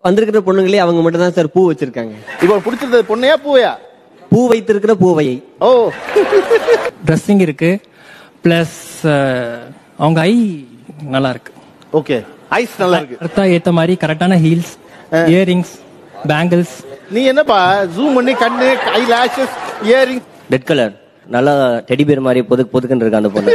வந்திருக்கிற பொண்ணுங்களே அவங்க மட்டும் தான் சார் பூ வச்சிருக்காங்க இப்போ பிடிச்சிருந்தது பொண்ணையா பூவையா பூ வைத்திருக்கிற பூவையை ஓ ட்ரெஸ்ஸிங் இருக்கு ப்ளஸ் அவங்க ஐ நல்லா இருக்கு ஓகே ஐஸ் நல்லா இருக்கு கரெக்டா ஏத்த மாதிரி கரெக்டான ஹீல்ஸ் இயரிங்ஸ் பேங்கிள்ஸ் நீ என்னப்பா ஜூம் பண்ணி கண்ணு eyelashes earring red colour நல்லா டெடி பேர் மாதிரி பொதுக்கு பொதுக்குன்னு இருக்கு அந்த பொண்ணு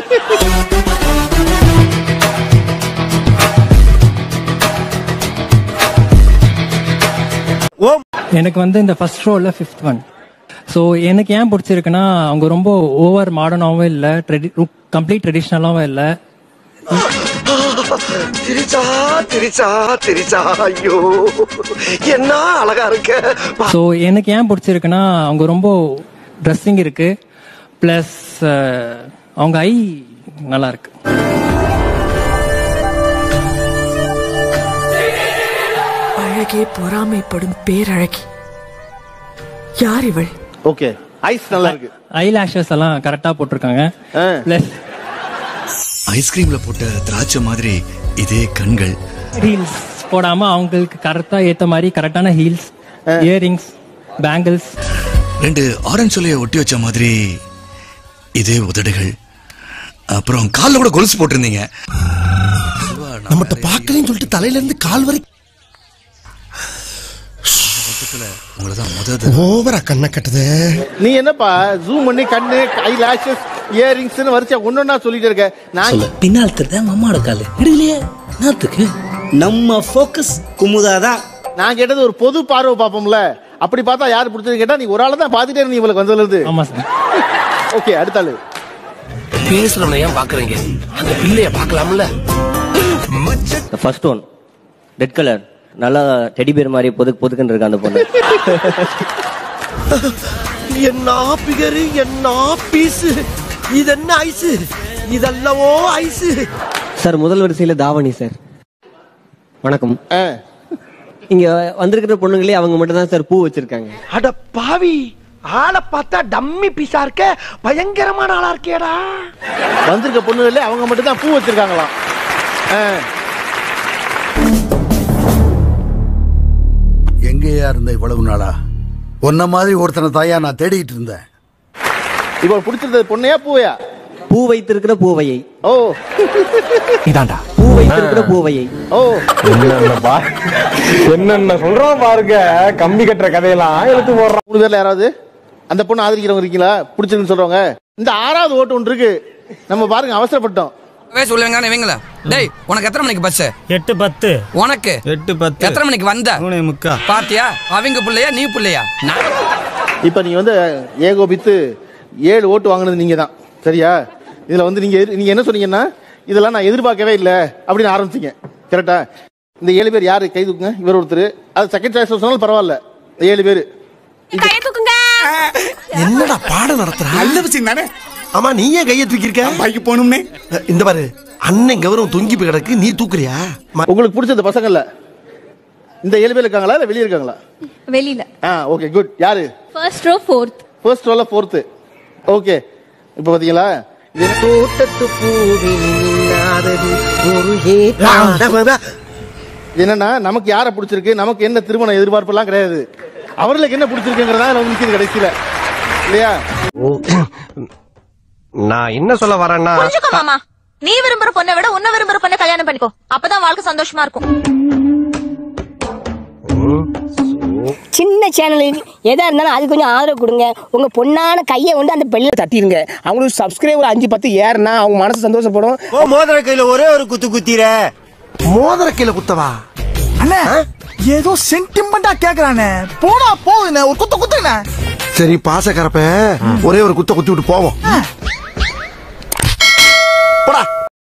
எனக்கு வந்து இந்த ஃபர்ஸ்ட் ரோல ஃபிஃப்த் ஒன் ஸோ எனக்கு ஏன் பிடிச்சிருக்குன்னா அவங்க ரொம்ப ஓவர் மாடர்னாகவும் இல்லை ட்ரெடி கம்ப்ளீட் ட்ரெடிஷ்னலாகவும் இல்லை திரிச்சா திரிச்சா திரிச்சா ஐயோ என்ன அழகா இருக்க ஸோ எனக்கு ஏன் பிடிச்சிருக்குன்னா அவங்க ரொம்ப ட்ரெஸ்ஸிங் இருக்கு ப்ளஸ் அவங்க ஐ நல்லா இருக்கு அழகே பொறாமைப்படும் பேரழகி யார் இவள் ஓகே ஐஸ் நல்லா இருக்கு ஐ லேஷஸ் எல்லாம் கரெக்டாக போட்டிருக்காங்க ஆ. ப்ளஸ் ஐஸ்கிரீம்ல போட்ட திராட்சை மாதிரி இதே கண்கள் ஹீல்ஸ் போடாம அவங்களுக்கு கரெக்டா ஏத்த மாதிரி கரெக்டான ஹீல்ஸ் இயரிங்ஸ் பேங்கிள்ஸ் ரெண்டு ஆரஞ்சு சொலைய ஒட்டி வச்ச மாதிரி இதே உதடுகள் அப்புறம் கால்ல கூட கொலுசு போட்டிருந்தீங்க நம்மகிட்ட பாக்கலன்னு சொல்லிட்டு தலையில இருந்து கால் வரைக்கும் உங்களை தான் முதல் ஓவரா கண்ணை கட்டுது நீ என்னப்பா ஜூம் பண்ணி கண்ணு ஐ லாஷஸ் இயரிங்ஸ் வரிசையா ஒன்னொன்னா சொல்லிட்டு இருக்க நான் பின்னால் திருத மம்மாட காலு இடுகலையே நாத்துக்கு நம்ம ஃபோக்கஸ் குமுதா தான் நான் கேட்டது ஒரு பொது பார்வை பார்ப்போம்ல அப்படி பார்த்தா யார் பிடிச்சது கேட்டா நீ ஒரு ஆளை தான் பாத்துட்டே நீ இவளுக்கு வந்ததுல ஆமா சார் ஓகே அடுத்த ஆளு பேசுறவன ஏன் பாக்குறீங்க அந்த பிள்ளைய பாக்கலாம்ல ஃபர்ஸ்ட் ஒன் ரெட் கலர் நல்லா டெடி பேர் மாதிரி பொதுக்கு பொதுக்குன்னு இருக்கு அந்த பொண்ணு என்ன பிகரு என்ன பீஸ் இது என்ன ஐஸ் இதெல்லவோ ஐஸ் சார் முதல் வரிசையில தாவணி சார் வணக்கம் ஆ. இங்க வந்திருக்கிற பொண்ணுங்களே அவங்க மட்டும் தான் சார் பூ வச்சிருக்காங்க அட பாவி ஆளை பார்த்தா டம்மி பீஸா இருக்க பயங்கரமான ஆளா இருக்கேடா வந்திருக்க பொண்ணுகளே அவங்க மட்டும் தான் பூ வச்சிருக்காங்களாம் ஆ. எங்கேயா இருந்த இவ்வளவு நாளா உன்ன மாதிரி ஒருத்தனை தாயா நான் தேடிட்டு இருந்தேன் இப்போ பிடிச்சிருந்தது பொண்ணையா பூவையா பூ வைத்திருக்கிற பூவையை ஓ இதாண்டா பூ வைத்திருக்கிற பூவையை ஓ என்னென்ன என்னென்ன சொல்றோம் பாருங்க கம்பி கட்டுற கதையெல்லாம் எடுத்து போடுறோம் மூணு பேர்ல யாராவது அந்த பொண்ணு ஆதரிக்கிறவங்க இருக்கீங்களா பிடிச்சிருக்குன்னு சொல்றவங்க இந்த ஆறாவது ஓட்டு ஒன்று இருக்கு நம்ம பாருங்க அவசரப்பட்டோம் சொல்லுங்க இவங்கள டேய் உனக்கு எத்தனை மணிக்கு பஸ் எட்டு பத்து உனக்கு எட்டு பத்து எத்தனை மணிக்கு வந்த மூணே முக்கா பாத்தியா அவங்க புள்ளையா நீ புள்ளையா நான் இப்போ நீங்க வந்து ஏகோபித்து ஏழு ஓட்டு வாங்கினது நீங்க தான் சரியா இதுல வந்து நீங்க எதிர்- நீங்க என்ன சொன்னீங்கன்னா இதெல்லாம் நான் எதிர்பார்க்கவே இல்லை அப்படின்னு ஆரம்பிச்சீங்க கரெக்டா இந்த ஏழு பேர் யாரு கை தூக்குங்க இவர் ஒருத்தர் அது செகண்ட் சாய்ஸ் சொன்னாலும் பரவாயில்ல இந்த ஏழு பேர் என்னடா பாடம் நடத்துற நல்ல விஷயம் தானே ஆமா நீ ஏன் கையை தூக்கி இருக்க பைக்கு போகணும்னே இந்த பாரு அண்ணன் கௌரவம் தொங்கி போய் கிடக்கு நீ தூக்குறியா ம- உங்களுக்கு பிடிச்ச பசங்கள்ல இந்த ஏழு பேர் இருக்காங்களா இல்ல வெளியே இருக்காங்களா வெளியில ஆ ஓகே குட் யாரு ஃபர்ஸ்ட் ரோ ஃபோர்த் ஃபர்ஸ்ட் ரோல ஃபோர்த்து ஓகே இப்போ பாத்தீங்களா இது என்ன- தோட்டத்து பூவில் இல்லாதது ஒரு இது என்னன்னா நமக்கு யாரை பிடிச்சிருக்கு நமக்கு என்ன திருமண எதிர்பார்ப்பெல்லாம் கிடையாது அவர்களுக்கு என்ன பிடிச்சிருக்குங்கிறதா இதுல வந்து நிக்குது கடைசியில இல்லையா நான் என்ன சொல்ல வரேன்னா புரிஞ்சுக்கோ மாமா நீ விரும்புற பொண்ணை விட உன்ன விரும்புற பொண்ணை கல்யாணம் பண்ணிக்கோ அப்பதான் வாழ்க்கை சந்தோஷமா இருக்கும் சின்ன சேனலுக்கு எதா இருந்தாலும் அது கொஞ்சம் ஆதரவு கொடுங்க உங்க பொண்ணான கையை கொண்டு அந்த பெல்ல தட்டிடுங்க அவங்களுக்கு சப்ஸ்கிரைபர் அஞ்சு பத்து ஏறுனா அவங்க மனசு சந்தோஷப்படும் ஓ மோதிர கையில ஒரே ஒரு குத்து குத்திர மோதிர கையில குத்தவா அண்ணே ஏதோ சென்டிமெண்டா கேக்குறானே போடா போகுதுண்ணே ஒரு குத்த குத்துண்ணே சரி பாச கரப்ப ஒரே ஒரு குத்த குத்தி விட்டு போவோம்